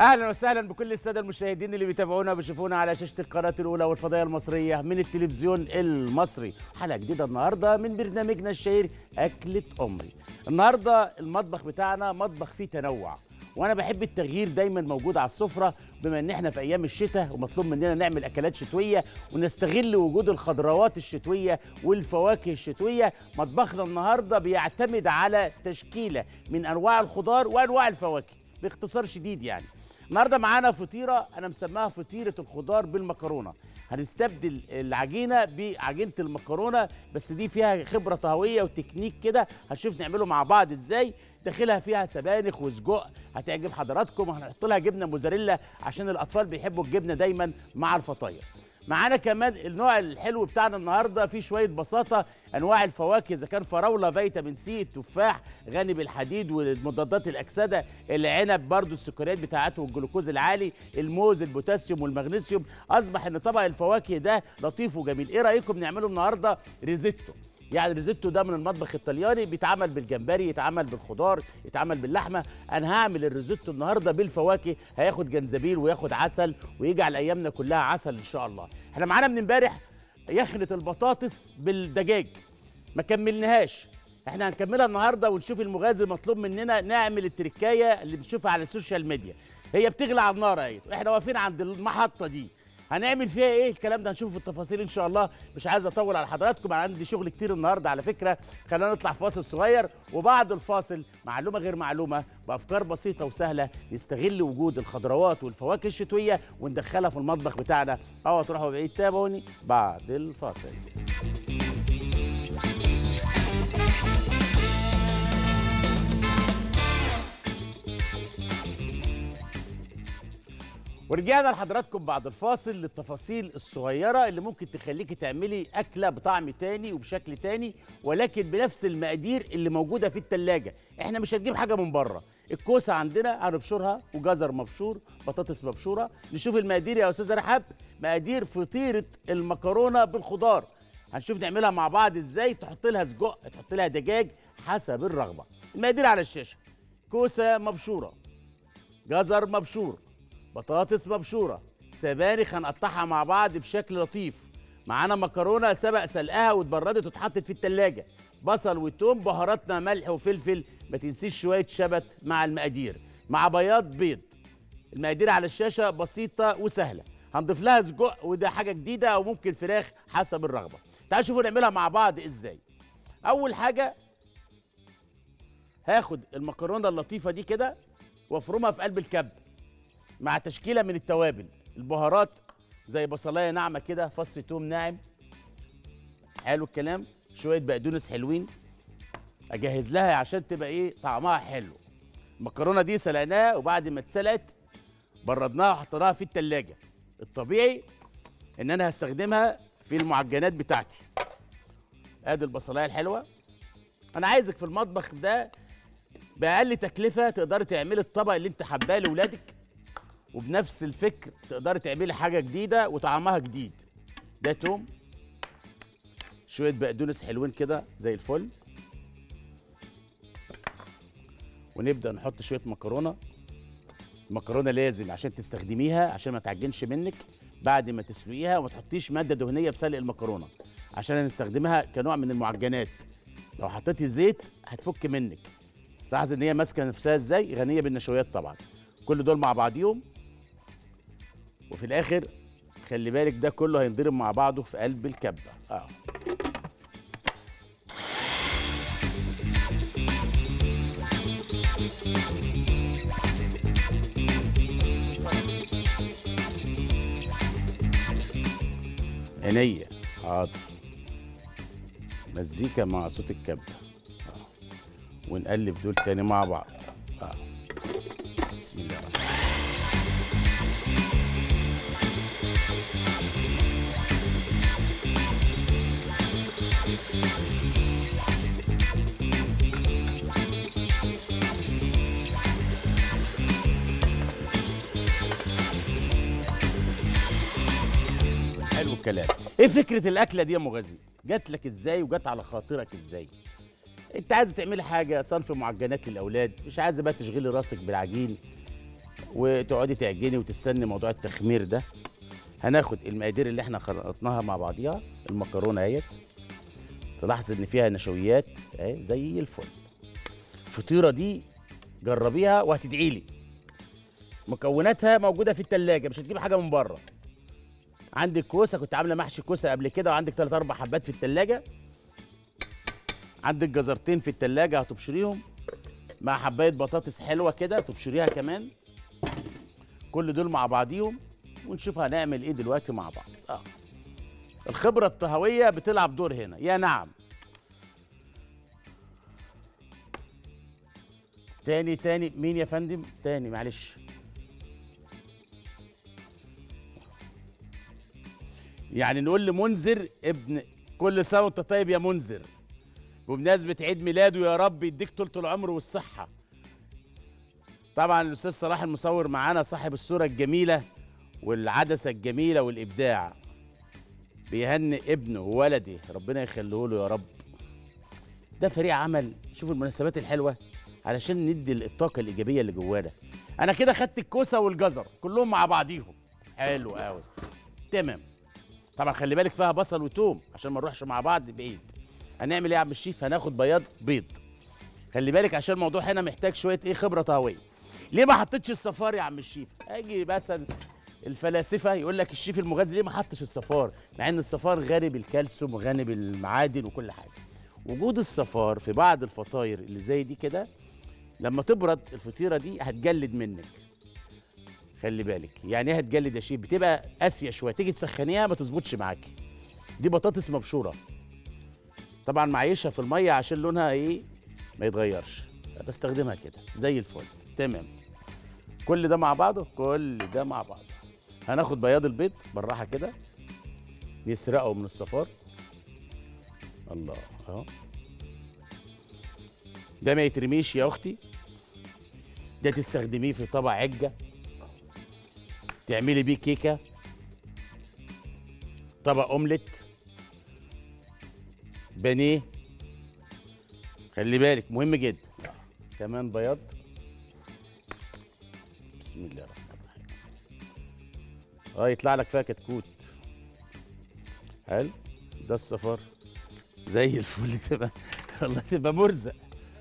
اهلا وسهلا بكل الساده المشاهدين اللي بيتابعونا وبيشوفونا على شاشه القناه الاولى والفضائيه المصريه من التلفزيون المصري حلقه جديده النهارده من برنامجنا الشهير اكله امي النهارده المطبخ بتاعنا مطبخ فيه تنوع وانا بحب التغيير دايما موجود على السفره بما ان احنا في ايام الشتاء ومطلوب مننا نعمل اكلات شتويه ونستغل وجود الخضروات الشتويه والفواكه الشتويه مطبخنا النهارده بيعتمد على تشكيله من انواع الخضار وانواع الفواكه باختصار شديد يعني النهارده معانا فطيره انا مسماها فطيره الخضار بالمكرونه هنستبدل العجينه بعجينه المكرونه بس دي فيها خبره طهويه وتكنيك كده هنشوف نعمله مع بعض ازاي داخلها فيها سبانخ وسجق هتعجب حضراتكم وهنحط لها جبنه موزاريلا عشان الاطفال بيحبوا الجبنه دايما مع الفطاير معانا كمان النوع الحلو بتاعنا النهارده فيه شويه بساطه انواع الفواكه اذا كان فراوله فيتامين سي التفاح غني بالحديد والمضادات الاكسده العنب برضو السكريات بتاعته والجلوكوز العالي الموز البوتاسيوم والمغنيسيوم اصبح ان طبق الفواكه ده لطيف وجميل ايه رايكم نعمله النهارده ريزيتو يعني الريزيتو ده من المطبخ الطلياني بيتعمل بالجمبري يتعمل بالخضار يتعمل باللحمه انا هعمل الريزيتو النهارده بالفواكه هياخد جنزبيل وياخد عسل ويجعل ايامنا كلها عسل ان شاء الله احنا معانا من امبارح يخنه البطاطس بالدجاج ما كملناهاش احنا هنكملها النهارده ونشوف المغازي المطلوب مننا نعمل التركايه اللي بنشوفها على السوشيال ميديا هي بتغلى على النار اهي احنا واقفين عند المحطه دي هنعمل فيها ايه الكلام ده هنشوفه في التفاصيل ان شاء الله مش عايز اطول على حضراتكم انا عندي شغل كتير النهارده على فكره خلينا نطلع فاصل صغير وبعد الفاصل معلومه غير معلومه بافكار بسيطه وسهله نستغل وجود الخضروات والفواكه الشتويه وندخلها في المطبخ بتاعنا اوعوا تروحوا بعيد تابعوني بعد الفاصل ورجعنا لحضراتكم بعد الفاصل للتفاصيل الصغيرة اللي ممكن تخليكي تعملي أكلة بطعم تاني وبشكل تاني ولكن بنفس المقادير اللي موجودة في التلاجة احنا مش هنجيب حاجة من بره الكوسة عندنا هنبشرها وجزر مبشور بطاطس مبشورة نشوف المقادير يا أستاذة رحاب مقادير فطيرة المكرونة بالخضار هنشوف نعملها مع بعض ازاي تحط لها سجق تحط لها دجاج حسب الرغبة المقادير على الشاشة كوسة مبشورة جزر مبشور بطاطس مبشوره سبانخ هنقطعها مع بعض بشكل لطيف معانا مكرونه سبق سلقها واتبردت واتحطت في التلاجة بصل وتوم بهاراتنا ملح وفلفل ما تنسيش شويه شبت مع المقادير مع بياض بيض المقادير على الشاشه بسيطه وسهله هنضيف لها سجق وده حاجه جديده او ممكن فراخ حسب الرغبه تعالوا شوفوا نعملها مع بعض ازاي اول حاجه هاخد المكرونه اللطيفه دي كده وافرمها في قلب الكب مع تشكيله من التوابل البهارات زي بصلايه ناعمه كده فص توم ناعم حلو الكلام شويه بقدونس حلوين اجهز لها عشان تبقى ايه طعمها حلو المكرونه دي سلقناها وبعد ما اتسلقت بردناها وحطيناها في التلاجة الطبيعي ان انا هستخدمها في المعجنات بتاعتي ادي البصلايه الحلوه انا عايزك في المطبخ ده باقل تكلفه تقدري تعملي الطبق اللي انت حباه لاولادك وبنفس الفكر تقدري تعملي حاجه جديده وطعمها جديد ده توم شويه بقدونس حلوين كده زي الفل ونبدا نحط شويه مكرونه المكرونه لازم عشان تستخدميها عشان ما تعجنش منك بعد ما تسلقيها وما تحطيش ماده دهنيه في سلق المكرونه عشان هنستخدمها كنوع من المعجنات لو حطيتي زيت هتفك منك تلاحظ ان هي ماسكه نفسها ازاي غنيه بالنشويات طبعا كل دول مع بعضيهم وفي الاخر خلي بالك ده كله هينضرب مع بعضه في قلب الكبه اه عينيا حاضر مزيكا مع صوت الكبه آه. ونقلب دول تاني مع بعض آه. بسم الله الرحمن الرحيم حلو الكلام ايه فكره الاكله دي يا مغازي جات لك ازاي وجات على خاطرك ازاي انت عايزه تعملي حاجه صنف معجنات للاولاد مش عايزه بقى تشغلي راسك بالعجين وتقعدي تعجني وتستني موضوع التخمير ده هناخد المقادير اللي احنا خلطناها مع بعضيها المكرونه اهيت تلاحظ ان فيها نشويات اهي زي الفل الفطيره دي جربيها وهتدعي لي مكوناتها موجوده في التلاجة مش هتجيب حاجه من بره عندك كوسه كنت عامله محشي كوسه قبل كده وعندك ثلاث اربع حبات في التلاجة عندك جزرتين في التلاجة هتبشريهم مع حبايه بطاطس حلوه كده تبشريها كمان كل دول مع بعضيهم ونشوف هنعمل ايه دلوقتي مع بعض اه الخبره الطهويه بتلعب دور هنا يا نعم تاني تاني مين يا فندم تاني معلش يعني نقول لمنذر ابن كل سنه وانت طيب يا منذر بمناسبه عيد ميلاده يا رب يديك طولة العمر والصحه طبعا الاستاذ صلاح المصور معانا صاحب الصوره الجميله والعدسه الجميله والابداع بيهنئ ابنه وولدي ربنا يخليه له يا رب ده فريق عمل شوف المناسبات الحلوه علشان ندي الطاقه الايجابيه اللي جوانا انا كده خدت الكوسه والجزر كلهم مع بعضيهم حلو قوي تمام طبعا خلي بالك فيها بصل وتوم عشان ما نروحش مع بعض بعيد هنعمل ايه يا عم الشيف هناخد بياض بيض خلي بالك عشان الموضوع هنا محتاج شويه ايه خبره طهويه ليه ما حطيتش الصفار يا عم الشيف اجي مثلا الفلاسفه يقول لك الشيف المغذي ليه ما حطش الصفار مع ان الصفار غني بالكالسيوم وغني بالمعادن وكل حاجه وجود الصفار في بعض الفطاير اللي زي دي كده لما تبرد الفطيره دي هتجلد منك خلي بالك يعني ايه هتجلد يا شيف بتبقى قاسيه شويه تيجي تسخنيها ما تظبطش معاكي دي بطاطس مبشوره طبعا معيشها في الميه عشان لونها ايه ما يتغيرش بستخدمها كده زي الفل تمام كل ده مع بعضه كل ده مع بعضه هناخد بياض البيض بالراحه كده نسرقه من الصفار الله اهو ده ما يترميش يا اختي ده تستخدميه في طبق عجه تعملي بيه كيكه طبق اومليت بانيه خلي بالك مهم جدا كمان بياض بسم الله الرحمن الرحيم اه يطلع لك فيها كتكوت حلو ده الصفار زي الفل تبقى والله تبقى مرزق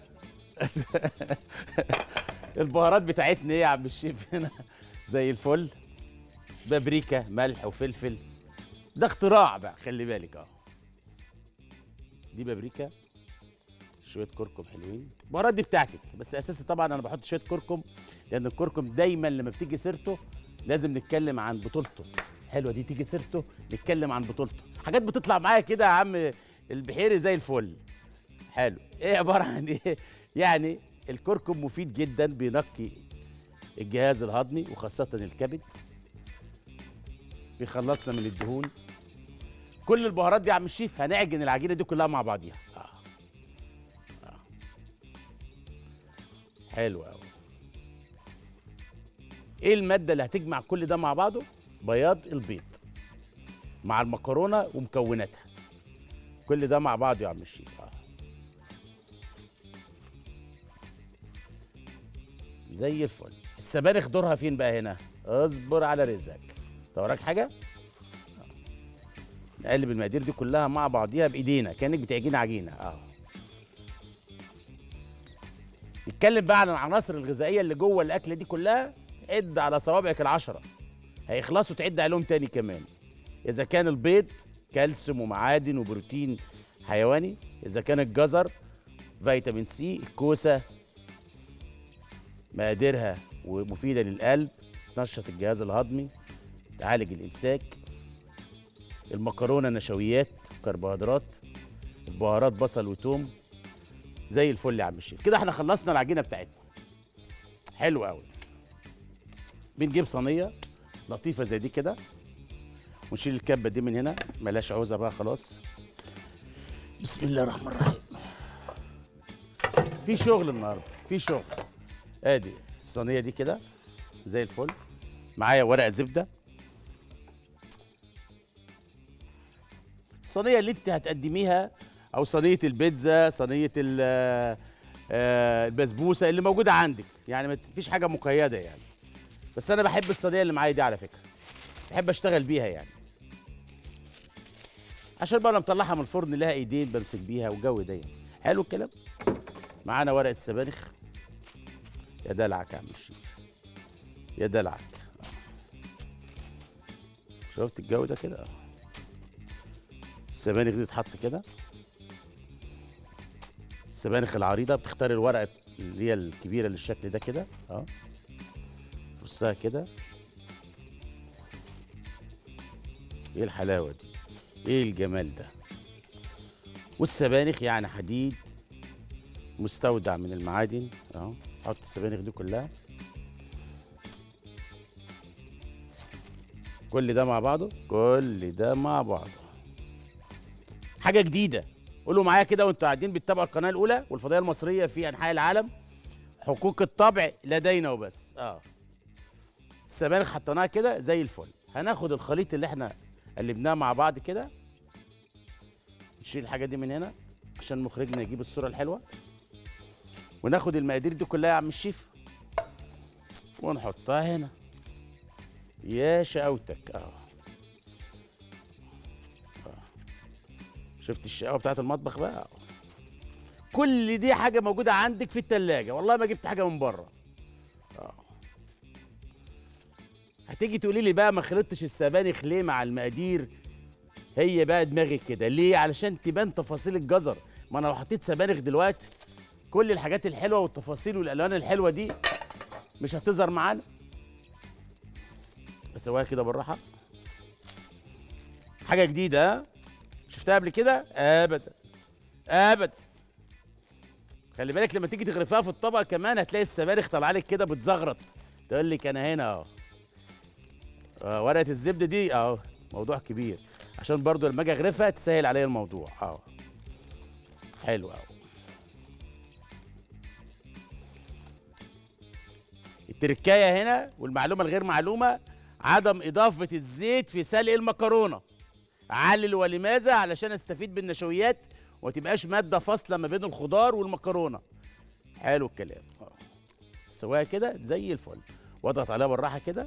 البهارات بتاعتنا ايه يا عم الشيف هنا زي الفل بابريكا ملح وفلفل ده اختراع بقى خلي بالك اه دي بابريكا شويه كركم حلوين البهارات دي بتاعتك بس اساسي طبعا انا بحط شويه كركم لان الكركم دايما لما بتيجي سيرته لازم نتكلم عن بطولته حلوه دي تيجي سيرته نتكلم عن بطولته حاجات بتطلع معايا كده يا عم البحيري زي الفل حلو ايه عباره عن ايه يعني الكركم مفيد جدا بينقي الجهاز الهضمي وخاصه الكبد بيخلصنا من الدهون كل البهارات دي يا عم الشيف هنعجن العجينه دي كلها مع بعضيها آه. آه. حلو قوي ايه الماده اللي هتجمع كل ده مع بعضه بياض البيض مع المكرونه ومكوناتها كل ده مع بعضه يا عم الشيف آه. زي الفل السبانخ دورها فين بقى هنا اصبر على رزقك انت وراك حاجه نقلب المقادير دي كلها مع بعضيها بايدينا كانك بتعجين عجينه اه نتكلم بقى عن العناصر الغذائيه اللي جوه الاكله دي كلها عد على صوابعك العشره هيخلصوا تعد عليهم تاني كمان اذا كان البيض كالسيوم ومعادن وبروتين حيواني اذا كان الجزر فيتامين سي الكوسه مقاديرها ومفيده للقلب تنشط الجهاز الهضمي تعالج الامساك المكرونه نشويات كربوهيدرات البهارات بصل وتوم زي الفل يا عم الشيف كده احنا خلصنا العجينه بتاعتنا حلو قوي بنجيب صينيه لطيفه زي دي كده ونشيل الكبه دي من هنا ملاش عوزه بقى خلاص بسم الله الرحمن الرحيم في شغل النهارده في شغل ادي الصينيه دي كده زي الفل معايا ورق زبده الصينيه اللي انت هتقدميها او صينيه البيتزا صينيه ال- آه، البسبوسه اللي موجوده عندك يعني ما فيش حاجه مقيده يعني بس انا بحب الصينيه اللي معايا دي على فكره بحب اشتغل بيها يعني عشان بقى انا مطلعها من الفرن لها ايدين بمسك بيها والجو ده يعني. حلو الكلام معانا ورق السبانخ يا دلعك يا عم الشيف يا دلعك شفت الجو ده كده السبانخ دي تتحط كده السبانخ العريضه بتختار الورقه اللي هي الكبيره للشكل ده كده اه رصها كده ايه الحلاوه دي ايه الجمال ده والسبانخ يعني حديد مستودع من المعادن اهو حط السبانخ دي كلها كل ده مع بعضه كل ده مع بعضه حاجه جديده قولوا معايا كده وانتوا قاعدين بتتابعوا القناه الاولى والفضائيه المصريه في انحاء العالم حقوق الطبع لدينا وبس اه السبانخ حطيناها كده زي الفل هناخد الخليط اللي احنا قلبناه مع بعض كده نشيل الحاجه دي من هنا عشان مخرجنا يجيب الصوره الحلوه وناخد المقادير دي كلها يا عم الشيف ونحطها هنا يا شقاوتك اه شفت الشقاوه بتاعت المطبخ بقى كل دي حاجه موجوده عندك في التلاجة والله ما جبت حاجه من بره اه هتيجي تقولي لي بقى ما خلطتش السبانخ ليه مع المقادير هي بقى دماغي كده ليه علشان تبان تفاصيل الجزر ما انا لو حطيت سبانخ دلوقتي كل الحاجات الحلوه والتفاصيل والالوان الحلوه دي مش هتظهر معانا اسويها كده بالراحه حاجه جديده ها شفتها قبل كده ابدا ابدا خلي بالك لما تيجي تغرفها في الطبق كمان هتلاقي السبانخ طالعه لك كده بتزغرط تقول لك انا هنا اهو آه ورقه الزبده دي اهو موضوع كبير عشان برضو لما اجي اغرفها تسهل عليا الموضوع اهو حلو اهو التركايه هنا والمعلومه الغير معلومه عدم اضافه الزيت في سلق المكرونه علل ولماذا علشان استفيد بالنشويات وما تبقاش ماده فاصله ما بين الخضار والمكرونه حلو الكلام اه سواها كده زي الفل واضغط عليها بالراحه كده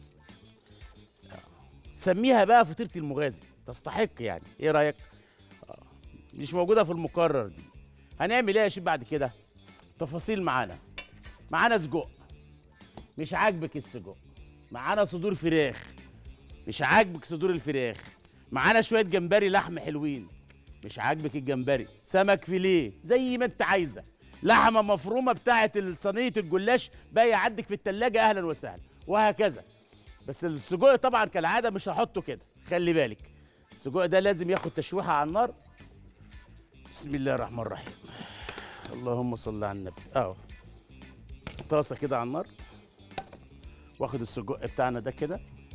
سميها بقى فطيره المغازي تستحق يعني ايه رايك آه. مش موجوده في المقرر دي هنعمل ايه يا شيخ بعد كده تفاصيل معانا معانا سجق مش عاجبك السجق معانا صدور فراخ مش عاجبك صدور الفراخ معانا شويه جمبري لحم حلوين مش عاجبك الجمبري سمك فيليه زي ما انت عايزه لحمه مفرومه بتاعه صينيه الجلاش باقي عندك في التلاجة اهلا وسهلا وهكذا بس السجق طبعا كالعاده مش هحطه كده خلي بالك السجق ده لازم ياخد تشويحه على النار بسم الله الرحمن الرحيم اللهم صل على النبي اهو طاسه كده على النار واخد السجق بتاعنا ده كده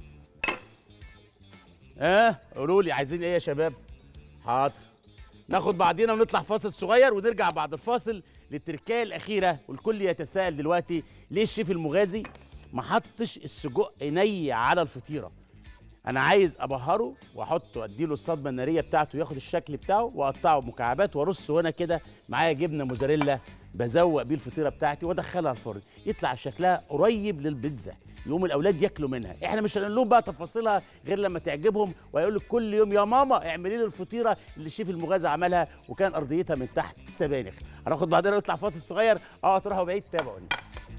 اه قولوا لي عايزين ايه يا شباب حاضر ناخد بعضينا ونطلع فاصل صغير ونرجع بعد الفاصل للتركايه الاخيره والكل يتساءل دلوقتي ليه الشيف المغازي ما حطش السجق ني على الفطيره انا عايز ابهره واحطه اديله الصدمه الناريه بتاعته ياخد الشكل بتاعه واقطعه مكعبات وارصه هنا كده معايا جبنه موزاريلا بزوق بيه الفطيره بتاعتي وادخلها الفرن يطلع شكلها قريب للبيتزا يقوم الاولاد ياكلوا منها احنا مش هنقول لهم بقى تفاصيلها غير لما تعجبهم ويقول لك كل يوم يا ماما اعملي لي الفطيره اللي الشيف المغازي عملها وكان ارضيتها من تحت سبانخ هناخد بعدين نطلع فاصل صغير اه تروحوا بعيد تابعوني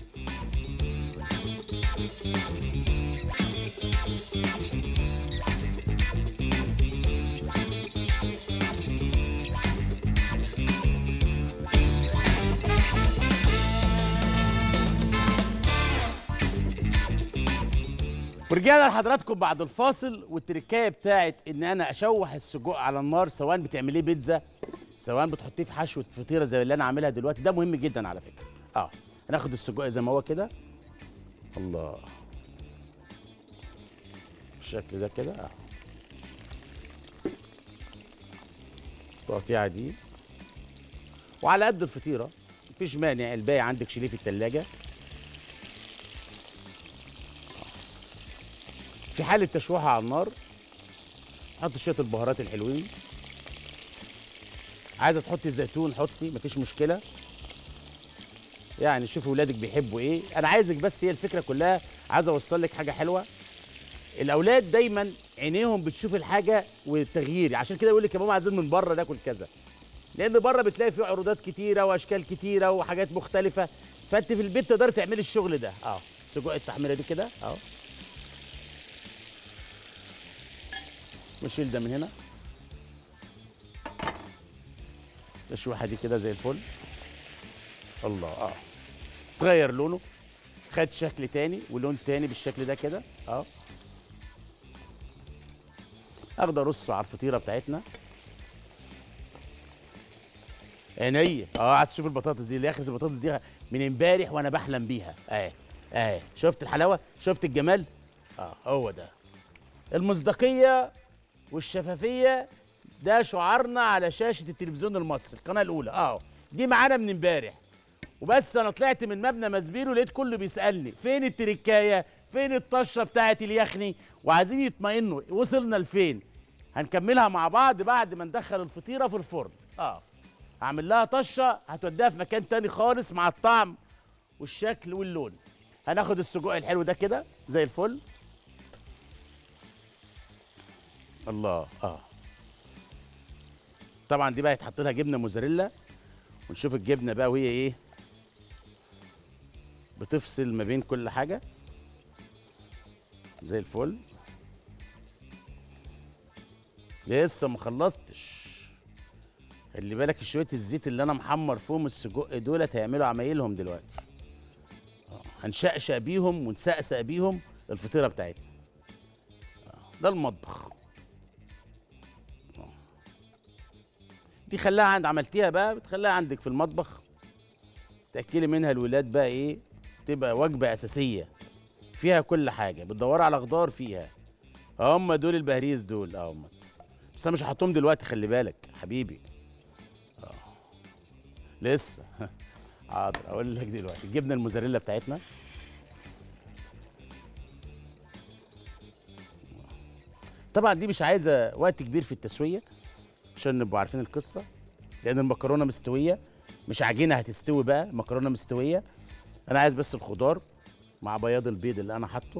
ورجعنا لحضراتكم بعد الفاصل والتركايه بتاعت ان انا اشوح السجق على النار سواء بتعمليه بيتزا سواء بتحطيه في حشوه فطيره زي اللي انا عاملها دلوقتي ده مهم جدا على فكره اه هناخد السجق زي ما هو كده الله بالشكل ده كده اه التقطيعه دي وعلى قد الفطيره مفيش مانع الباقي عندك شيليه في التلاجة في حالة تشويحها على النار حط شوية البهارات الحلوين عايزة تحطي الزيتون حطي مفيش مشكلة يعني شوفي ولادك بيحبوا ايه انا عايزك بس هي الفكرة كلها عايز اوصل لك حاجه حلوه الاولاد دايما عينيهم بتشوف الحاجه والتغيير عشان كده يقول لك يا ماما عايزين من بره ناكل كذا لان بره بتلاقي فيه عروضات كتيره واشكال كتيره وحاجات مختلفه فانت في البيت تقدري تعملي الشغل ده اه السجق التحميره دي كده اه نشيل ده من هنا الشويحه دي كده زي الفل الله اه تغير لونه خد شكل تاني ولون تاني بالشكل ده كده اه اخد ارصه على الفطيره بتاعتنا عينيا اه عايز تشوف البطاطس دي اللي اخرة البطاطس دي من امبارح وانا بحلم بيها اه اه شفت الحلاوه شفت الجمال اه هو ده المصداقيه والشفافيه ده شعارنا على شاشه التلفزيون المصري القناه الاولى اه دي معانا من امبارح وبس انا طلعت من مبنى مسبيرو لقيت كله بيسالني فين التركايه فين الطشه بتاعه اليخني وعايزين يطمئنوا وصلنا لفين هنكملها مع بعض بعد ما ندخل الفطيره في الفرن اه هعمل لها طشه هتوديها في مكان تاني خالص مع الطعم والشكل واللون هناخد السجق الحلو ده كده زي الفل الله اه طبعا دي بقى يتحط لها جبنه موزاريلا ونشوف الجبنه بقى وهي ايه بتفصل ما بين كل حاجه زي الفل لسه ما خلصتش خلي بالك شويه الزيت اللي انا محمر فيهم السجق دولت هيعملوا عمايلهم دلوقتي آه، هنشقشق بيهم ونسقسق بيهم الفطيره بتاعتنا آه، ده المطبخ آه. دي خلاها عند عملتيها بقى بتخليها عندك في المطبخ تاكلي منها الولاد بقى ايه تبقى وجبه اساسيه فيها كل حاجه بتدوري على خضار فيها هم دول البهريز دول اه هم بس انا مش هحطهم دلوقتي خلي بالك حبيبي اه لسه حاضر اقول لك دلوقتي الجبنه الموزاريلا بتاعتنا طبعا دي مش عايزه وقت كبير في التسويه عشان نبقوا عارفين القصه لان المكرونه مستويه مش عجينه هتستوي بقى مكرونه مستويه انا عايز بس الخضار مع بياض البيض اللي انا حاطه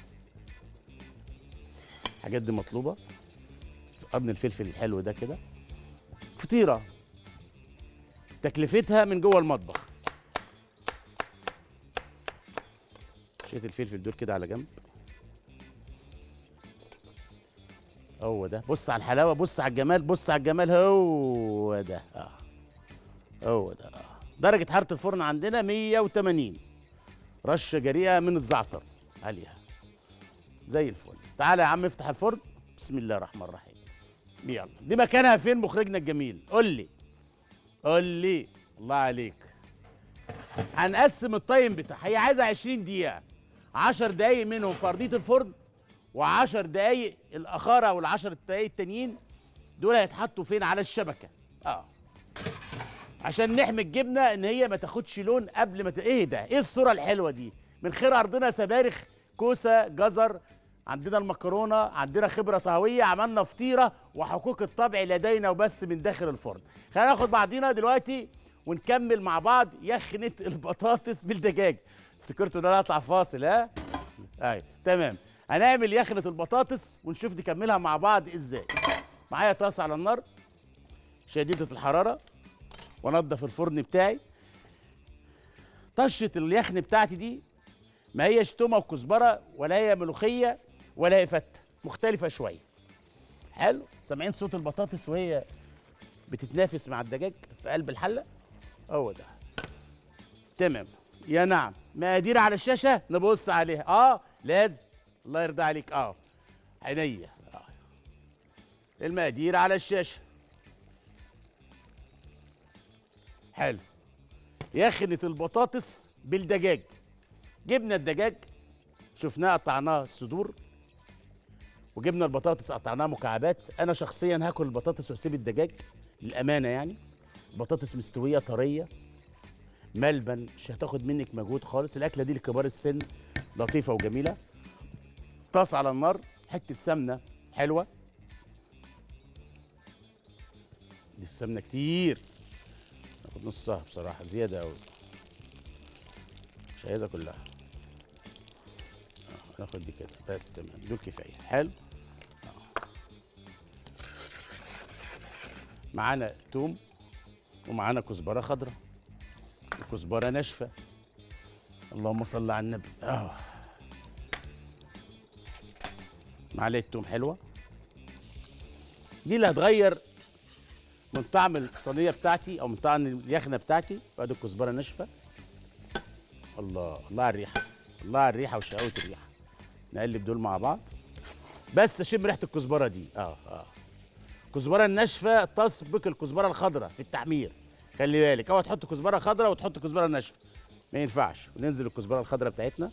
الحاجات دي مطلوبه قرن الفلفل الحلو ده كده فطيره تكلفتها من جوه المطبخ شيت الفلفل دول كده على جنب هو ده بص على الحلاوه بص على الجمال بص على الجمال هو ده اه هو ده اه درجه حراره الفرن عندنا 180 رشه جريئه من الزعتر عليها زي الفل تعالى يا عم افتح الفرن بسم الله الرحمن الرحيم يلا دي مكانها فين مخرجنا الجميل قول لي قول لي الله عليك هنقسم التايم بتاعها هي عايزه 20 دقيقه 10 دقايق منهم في ارضيه الفرن و10 دقايق الاخاره وال10 دقايق التانيين دول هيتحطوا فين على الشبكه اه عشان نحمي الجبنه ان هي ما تاخدش لون قبل ما ت... ايه ده ايه الصوره الحلوه دي من خير ارضنا سبارخ كوسه جزر عندنا المكرونه عندنا خبره طهويه عملنا فطيره وحقوق الطبع لدينا وبس من داخل الفرن خلينا ناخد بعضينا دلوقتي ونكمل مع بعض يخنه البطاطس بالدجاج افتكرتوا ان انا اطلع فاصل ها ايوه تمام هنعمل يخنه البطاطس ونشوف نكملها مع بعض ازاي معايا طاسه على النار شديده الحراره وانضف الفرن بتاعي طشه اليخن بتاعتي دي ما هيش تومه وكزبره ولا هي ملوخيه ولا هي فته مختلفه شويه حلو سامعين صوت البطاطس وهي بتتنافس مع الدجاج في قلب الحله هو ده تمام يا نعم مقادير على الشاشه نبص عليها اه لازم الله يرضى عليك اه عينيا آه. المقادير على الشاشه حلو يخنة البطاطس بالدجاج جبنا الدجاج شفناه قطعناه الصدور وجبنا البطاطس قطعناها مكعبات انا شخصيا هاكل البطاطس واسيب الدجاج للامانه يعني بطاطس مستويه طريه ملبن مش هتاخد منك مجهود خالص الاكله دي لكبار السن لطيفه وجميله طاس على النار حته سمنه حلوه دي السمنه كتير ناخد نصها بصراحه زياده قوي مش عايزها كلها ناخد دي كده بس تمام دول كفايه حلو آه. معانا توم ومعانا كزبره خضراء وكزبره ناشفه اللهم صل على النبي اه معلقه توم حلوه دي اللي هتغير من طعم الصينيه بتاعتي او من طعم اليخنه بتاعتي بعد الكزبره ناشفه الله الله على الريحه الله على الريحه وشقاوه الريحه نقلب دول مع بعض بس اشم ريحه الكزبره دي اه اه الكزبره الناشفه تسبق الكزبره الخضراء في التحمير خلي بالك اوعى تحط كزبره خضراء وتحط كزبره ناشفه ما ينفعش وننزل الكزبره الخضراء بتاعتنا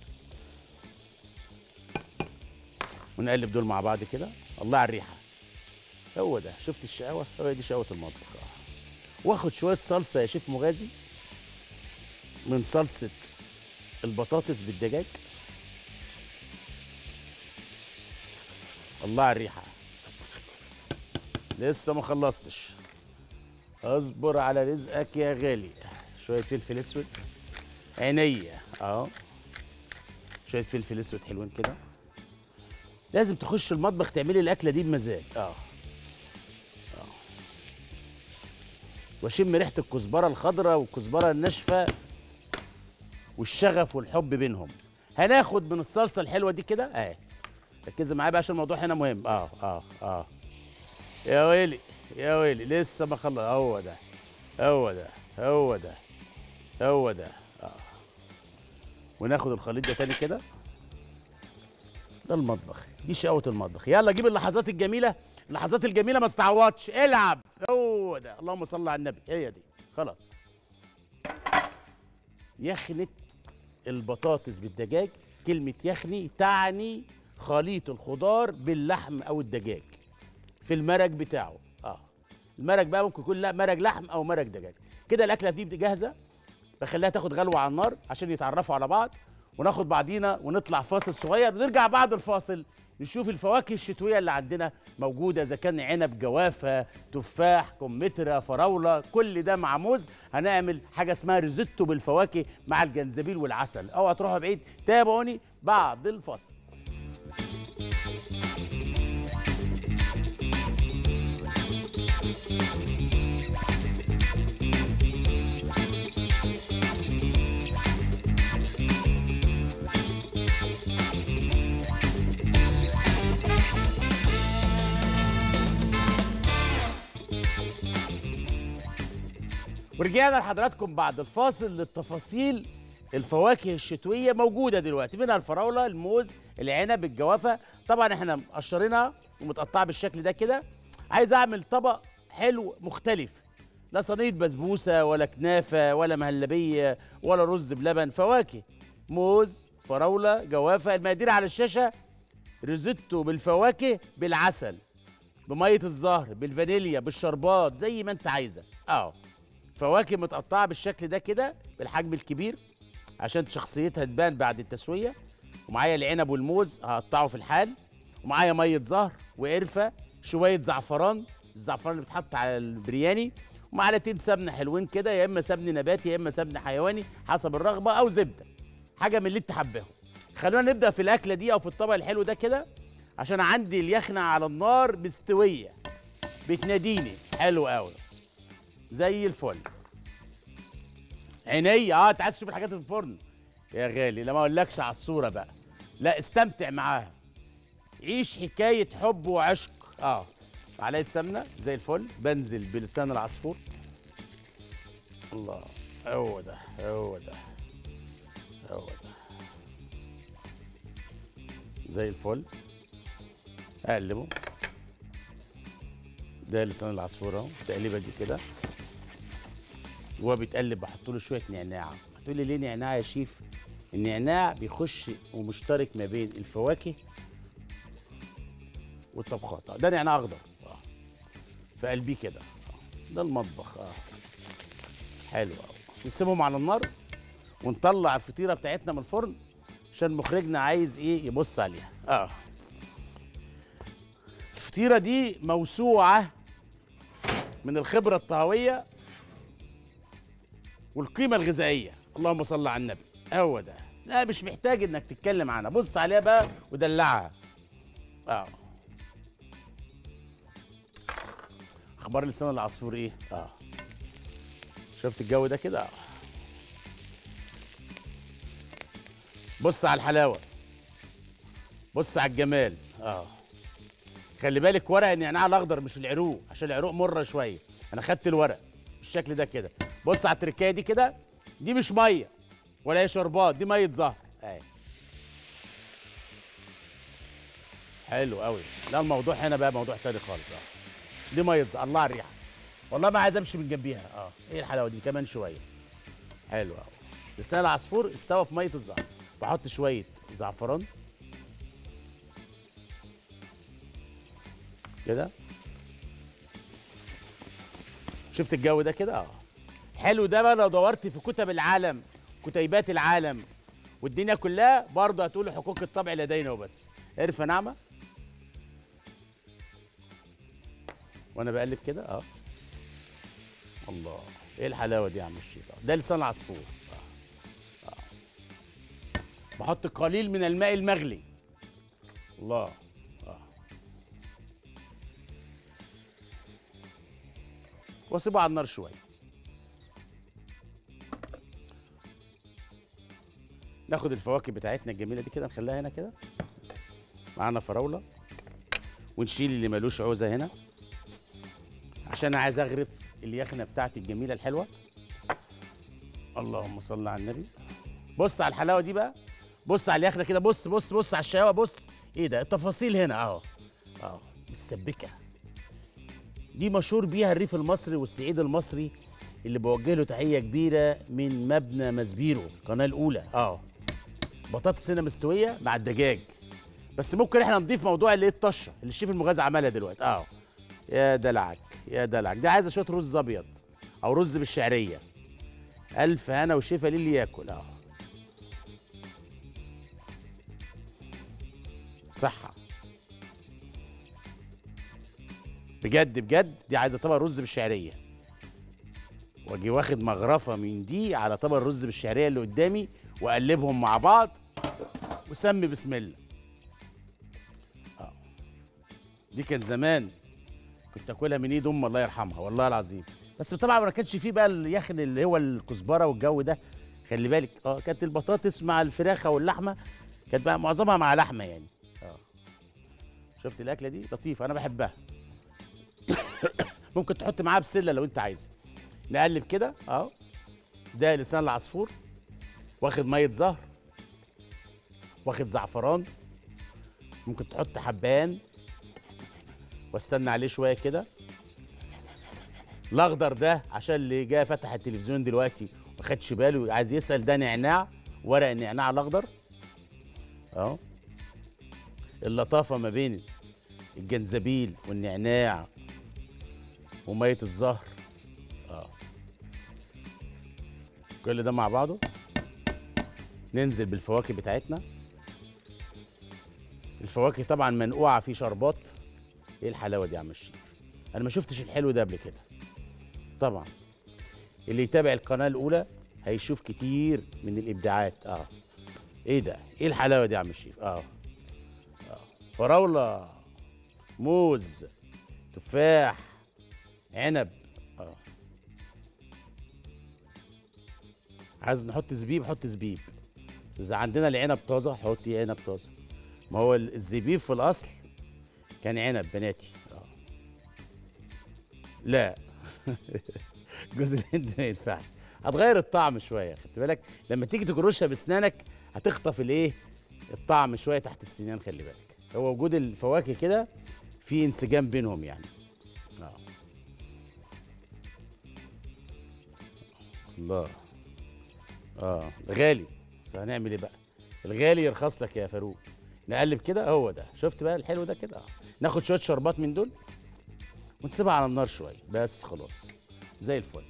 ونقلب دول مع بعض كده الله على الريحه هو ده شفت الشقاوه هو دي شقاوه المطبخ آه. واخد شويه صلصه يا شيف مغازي من صلصه البطاطس بالدجاج الله على الريحه لسه ما خلصتش اصبر على رزقك يا غالي شويه فلفل اسود عينيا اهو شويه فلفل اسود حلوين كده لازم تخش المطبخ تعملي الاكله دي بمزاج اه اه واشم ريحه الكزبره الخضراء والكزبره الناشفه والشغف والحب بينهم هناخد من الصلصه الحلوه دي كده اهي ركزي معايا بقى عشان الموضوع هنا مهم اه اه اه يا ويلي يا ويلي لسه ما خلص هو ده هو ده هو ده هو ده اه وناخد الخليط ده تاني كده ده المطبخ دي شقوة المطبخ يلا جيب اللحظات الجميلة اللحظات الجميلة ما تتعوضش العب هو ده اللهم صل على النبي هي دي خلاص يخنة البطاطس بالدجاج كلمة يخني تعني خليط الخضار باللحم أو الدجاج في المرق بتاعه اه المرق بقى ممكن يكون لا مرق لحم أو مرق دجاج كده الأكلة دي جاهزة بخليها تاخد غلوة على النار عشان يتعرفوا على بعض وناخد بعضينا ونطلع فاصل صغير ونرجع بعد الفاصل نشوف الفواكه الشتوية اللي عندنا موجودة إذا كان عنب جوافة تفاح كمثرى فراولة كل ده مع موز هنعمل حاجة اسمها ريزوتو بالفواكه مع الجنزبيل والعسل اوعى تروحوا بعيد تابعوني بعد الفاصل ورجعنا لحضراتكم بعد الفاصل للتفاصيل الفواكه الشتويه موجوده دلوقتي منها الفراوله الموز العنب الجوافه طبعا احنا مقشرينها ومتقطعه بالشكل ده كده عايز اعمل طبق حلو مختلف لا صينيه بسبوسه ولا كنافه ولا مهلبيه ولا رز بلبن فواكه موز فراوله جوافه المقادير على الشاشه ريزوتو بالفواكه بالعسل بميه الزهر بالفانيليا بالشربات زي ما انت عايزه اه فواكه متقطعه بالشكل ده كده بالحجم الكبير عشان شخصيتها تبان بعد التسويه ومعايا العنب والموز هقطعه في الحال ومعايا ميه زهر وقرفه شويه زعفران الزعفران اللي بيتحط على البرياني ومعلقتين سمنه حلوين كده يا اما سمن نباتي يا اما سمن حيواني حسب الرغبه او زبده حاجه من اللي انت حباهم خلونا نبدا في الاكله دي او في الطبق الحلو ده كده عشان عندي اليخنه على النار مستويه بتناديني حلو قوي زي الفل عينيا اه انت عايز تشوف الحاجات اللي في الفرن يا غالي لا ما اقولكش على الصوره بقى لا استمتع معاها عيش حكايه حب وعشق اه معلقه سمنه زي الفل بنزل بلسان العصفور الله هو ده هو ده هو ده زي الفل اقلبه ده لسان العصفور اهو التقليبه دي كده وهو بيتقلب بحط له شويه نعناع هتقول لي ليه نعناع يا شيف النعناع بيخش ومشترك ما بين الفواكه والطبخات آه، ده نعناع اخضر اه في قلبيه كده آه. ده المطبخ اه حلو قوي نسيبهم على النار ونطلع الفطيره بتاعتنا من الفرن عشان مخرجنا عايز ايه يبص عليها اه الفطيره دي موسوعه من الخبره الطهويه والقيمه الغذائيه اللهم صل على النبي هو ده لا مش محتاج انك تتكلم عنها بص عليها بقى ودلعها اه اخبار لسان العصفور ايه اه شفت الجو ده كده اه بص على الحلاوه بص على الجمال اه خلي بالك ورق النعناع الاخضر مش العروق عشان العروق مره شويه انا خدت الورق بالشكل ده كده بص على التركايه دي كده دي مش ميه ولا هي شربات دي ميه زهر اهي حلو قوي لا الموضوع هنا بقى موضوع تاني خالص اه دي ميه زهر الله على الريحه والله ما عايز امشي من جنبيها اه ايه الحلاوه دي كمان شويه حلو قوي لسان العصفور استوى في ميه الزهر بحط شويه زعفران كده شفت الجو ده كده اه حلو ده بقى لو دورت في كتب العالم كتيبات العالم والدنيا كلها برضه هتقول حقوق الطبع لدينا وبس عرف نعمه وانا بقلب كده اه الله ايه الحلاوه دي يا عم الشيخ آه. ده لسان العصفور آه. آه. بحط قليل من الماء المغلي الله آه. واسيبه على النار شويه ناخد الفواكه بتاعتنا الجميله دي كده نخليها هنا كده معانا فراوله ونشيل اللي ملوش عوزه هنا عشان انا عايز اغرف اليخنه بتاعتي الجميله الحلوه اللهم صل على النبي بص على الحلاوه دي بقى بص على اليخنه كده بص بص بص على الشقاوه بص ايه ده التفاصيل هنا اهو اهو متسبكه دي مشهور بيها الريف المصري والصعيد المصري اللي بوجه له تحيه كبيره من مبنى مسبيرو القناه الاولى اه بطاطس هنا مستويه مع الدجاج بس ممكن احنا نضيف موضوع اللي هي الطشه اللي الشيف المغازي عملها دلوقتي اه يا دلعك يا دلعك دي عايزه شويه رز ابيض او رز بالشعريه الف هنا وشفا للي ياكل اه صحه بجد بجد دي عايزه طبق رز بالشعريه واجي واخد مغرفه من دي على طبق الرز بالشعريه اللي قدامي واقلبهم مع بعض وسمي بسم الله آه. دي كان زمان كنت اكلها من ايد ام الله يرحمها والله العظيم بس طبعا ما كانش فيه بقى اليخن اللي هو الكزبره والجو ده خلي بالك اه كانت البطاطس مع الفراخه واللحمه كانت بقى معظمها مع لحمه يعني اه شفت الاكله دي لطيفه انا بحبها ممكن تحط معاها بسله لو انت عايزه نقلب كده اهو ده لسان العصفور واخد ميه زهر واخد زعفران ممكن تحط حبان واستنى عليه شويه كده الاخضر ده عشان اللي جاي فتح التلفزيون دلوقتي ما خدش باله عايز يسال ده نعناع ورق النعناع الاخضر اهو اللطافه ما بين الجنزبيل والنعناع وميه الزهر اه كل ده مع بعضه ننزل بالفواكه بتاعتنا الفواكه طبعا منقوعه في شربات ايه الحلاوه دي يا عم الشيف انا ما شفتش الحلو ده قبل كده طبعا اللي يتابع القناه الاولى هيشوف كتير من الابداعات اه ايه ده ايه الحلاوه دي يا عم الشيف اه اه فراوله موز تفاح عنب اه عايز نحط زبيب حط زبيب بس اذا عندنا العنب طازه حط عنب طازه ما هو الزبيب في الاصل كان عنب بناتي اه لا جوز الهند ما ينفعش هتغير الطعم شويه خدت بالك لما تيجي تجرشها باسنانك هتخطف الايه الطعم شويه تحت السنان خلي بالك هو وجود الفواكه كده في انسجام بينهم يعني اه الله اه غالي بس هنعمل ايه بقى الغالي يرخص لك يا فاروق نقلب كده هو ده شفت بقى الحلو ده كده اه ناخد شويه شربات من دول ونسيبها على النار شويه بس خلاص زي الفل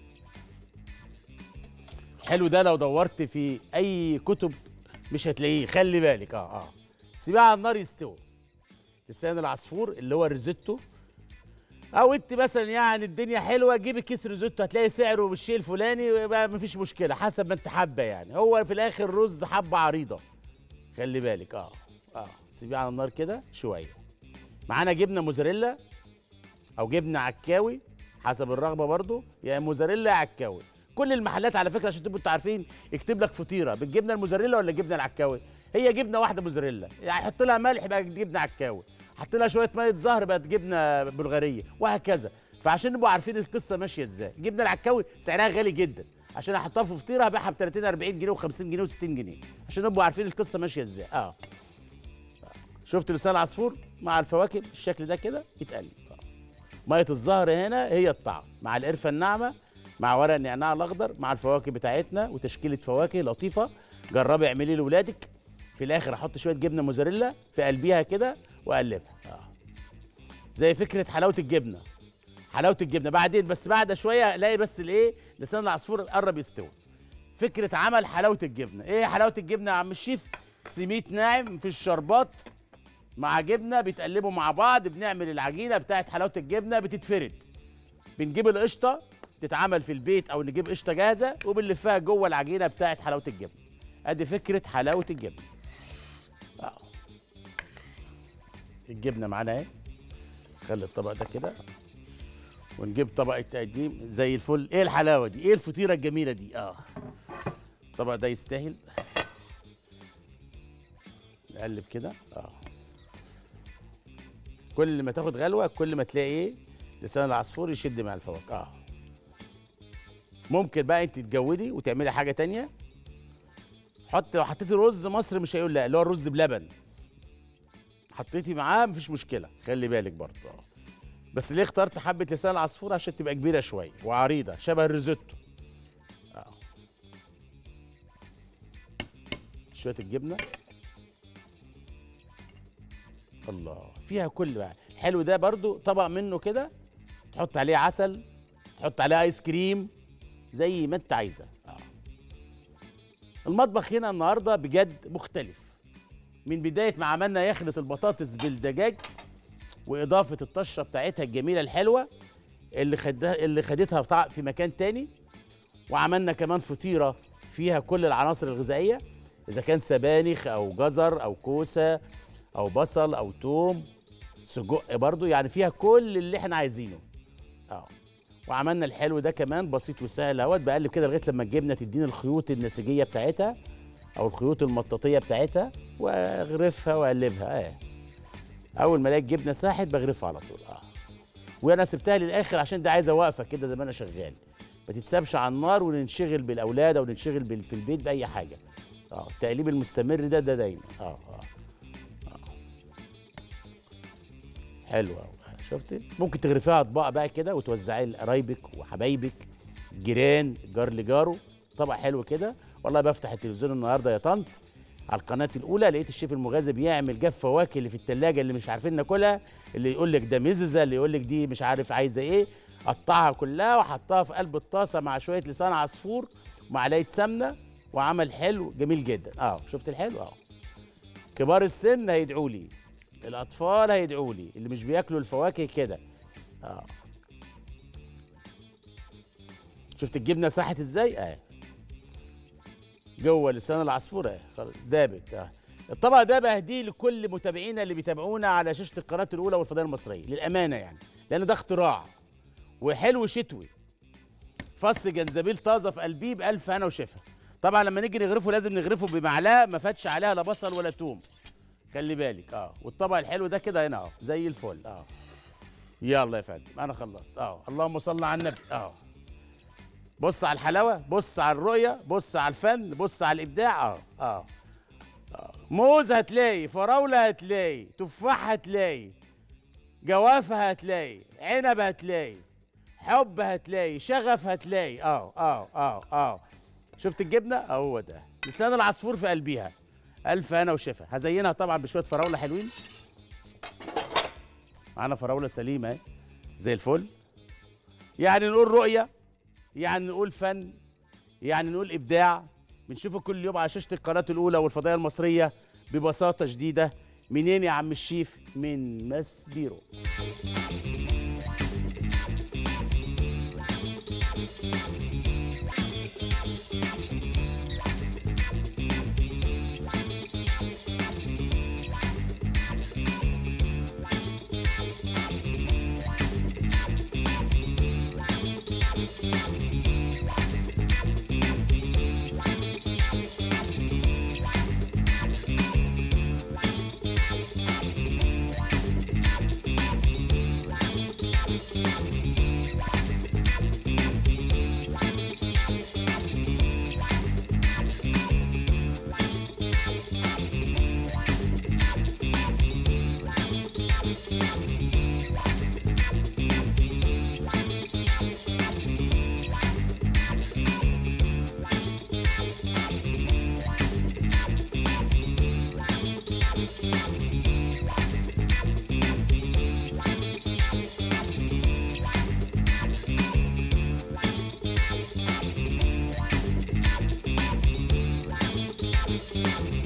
الحلو ده لو دورت في اي كتب مش هتلاقيه خلي بالك اه اه سيبها على النار يستوي لسان العصفور اللي هو الريزيتو او انت مثلا يعني الدنيا حلوه جيبي كيس ريزوتو هتلاقي سعره بالشيء الفلاني يبقى مفيش مشكله حسب ما انت حابه يعني هو في الاخر رز حبه عريضه خلي بالك اه اه سيبيه على النار كده شويه معانا جبنه موزاريلا او جبنه عكاوي حسب الرغبه برضو يا موزاريلا يا عكاوي كل المحلات على فكره عشان تبقوا انتوا عارفين يكتب لك فطيره بالجبنه الموزاريلا ولا الجبنه العكاوي هي جبنه واحده موزاريلا يعني حط لها ملح يبقى جبنه عكاوي حط لها شويه ميه زهر بقت جبنه بلغاريه وهكذا فعشان نبقوا عارفين القصه ماشيه ازاي الجبنه العكاوي سعرها غالي جدا عشان احطها في فطيره هبيعها ب 30 40 جنيه و50 جنيه و60 جنيه عشان نبقوا عارفين القصه ماشيه ازاي اه شفت لسان العصفور مع الفواكه بالشكل ده كده يتقلب آه. ميه الزهر هنا هي الطعم مع القرفه الناعمه مع ورق النعناع الاخضر مع الفواكه بتاعتنا وتشكيله فواكه لطيفه جربي اعملي لاولادك في الاخر احط شويه جبنه موزاريلا في قلبيها كده واقلبها آه. زي فكره حلاوه الجبنه حلاوه الجبنه بعدين بس بعد شويه الاقي بس الايه لسان العصفور قرب يستوي فكره عمل حلاوه الجبنه ايه حلاوه الجبنه يا عم الشيف سميت ناعم في الشربات مع جبنه بيتقلبوا مع بعض بنعمل العجينه بتاعت حلاوه الجبنه بتتفرد بنجيب القشطه تتعمل في البيت او نجيب قشطه جاهزه وبنلفها جوه العجينه بتاعت حلاوه الجبنه ادي فكره حلاوه الجبنه آه. الجبنه معانا اهي خلي الطبق ده كده ونجيب طبق التقديم زي الفل ايه الحلاوه دي ايه الفطيره الجميله دي اه الطبق ده يستاهل نقلب كده اه كل ما تاخد غلوه كل ما تلاقي ايه لسان العصفور يشد مع الفواكه اه ممكن بقى انت تجودي وتعملي حاجه تانية حط لو حطيتي رز مصر مش هيقول لا اللي هو الرز بلبن حطيتي معاه مفيش مشكله خلي بالك برضه اه بس ليه اخترت حبه لسان العصفور عشان تبقى كبيره شويه وعريضه شبه الريزوتو اه شويه الجبنه الله فيها كل بقى الحلو ده برضو طبق منه كده تحط عليه عسل تحط عليه ايس كريم زي ما انت عايزه آه. المطبخ هنا النهارده بجد مختلف من بدايه ما عملنا يخلة البطاطس بالدجاج واضافه الطشه بتاعتها الجميله الحلوه اللي خدها اللي خدتها في في مكان تاني وعملنا كمان فطيره فيها كل العناصر الغذائيه اذا كان سبانخ او جزر او كوسه او بصل او توم سجق برضو يعني فيها كل اللي احنا عايزينه اه وعملنا الحلو ده كمان بسيط وسهل اهوت بقلب كده لغايه لما الجبنه تديني الخيوط النسيجيه بتاعتها او الخيوط المطاطيه بتاعتها واغرفها واقلبها اه اول ما الاقي الجبنه ساحت بغرفها على طول اه وانا سبتها للاخر عشان دي عايزه واقفه كده زي ما انا شغال ما تتسابش على النار وننشغل بالاولاد او ننشغل بال- في البيت باي حاجه اه التقليب المستمر ده ده دايما اه اه حلو قوي شفتي ممكن تغرفيها اطباق بقى كده وتوزعيه لقرايبك وحبايبك جيران جار لجاره طبق حلو كده والله بفتح التلفزيون النهارده يا طنط على القناه الاولى لقيت الشيف المغازي بيعمل جف فواكه اللي في التلاجة اللي مش عارفين ناكلها اللي يقول لك ده مززه اللي يقول لك دي مش عارف عايزه ايه قطعها كلها وحطها في قلب الطاسه مع شويه لسان عصفور ومعلقه سمنه وعمل حلو جميل جدا اه شفت الحلو اه كبار السن هيدعوا لي الاطفال هيدعوا لي اللي مش بياكلوا الفواكه كده اه شفت الجبنه ساحت ازاي اه جوه لسان العصفور اه خلاص دابت اه الطبق ده بهديه لكل متابعينا اللي بيتابعونا على شاشه القناه الاولى والفضائيه المصريه للامانه يعني لان ده اختراع وحلو شتوي فص جنزبيل طازه في قلبيه بألف هنا وشفا طبعا لما نيجي نغرفه لازم نغرفه بمعلقه ما فاتش عليها لا بصل ولا توم خلي بالك اه والطبق الحلو ده كده هنا اه زي الفل اه يلا يا فندم انا خلصت اه اللهم صل على النبي اه بص على الحلاوه بص على الرؤيه بص على الفن بص على الابداع اه اه, آه. موز هتلاقي فراوله هتلاقي تفاح هتلاقي جوافه هتلاقي عنب هتلاقي حب هتلاقي شغف هتلاقي اه اه اه اه شفت الجبنه اهو ده لسان العصفور في قلبيها الف انا وشفا هزينها طبعا بشويه فراوله حلوين معانا فراوله سليمه اهي زي الفل يعني نقول رؤيه يعني نقول فن يعني نقول ابداع بنشوفه كل يوم على شاشه القناه الاولى والفضائيه المصريه ببساطه شديده منين يا عم الشيف من ماس بيرو Thank you.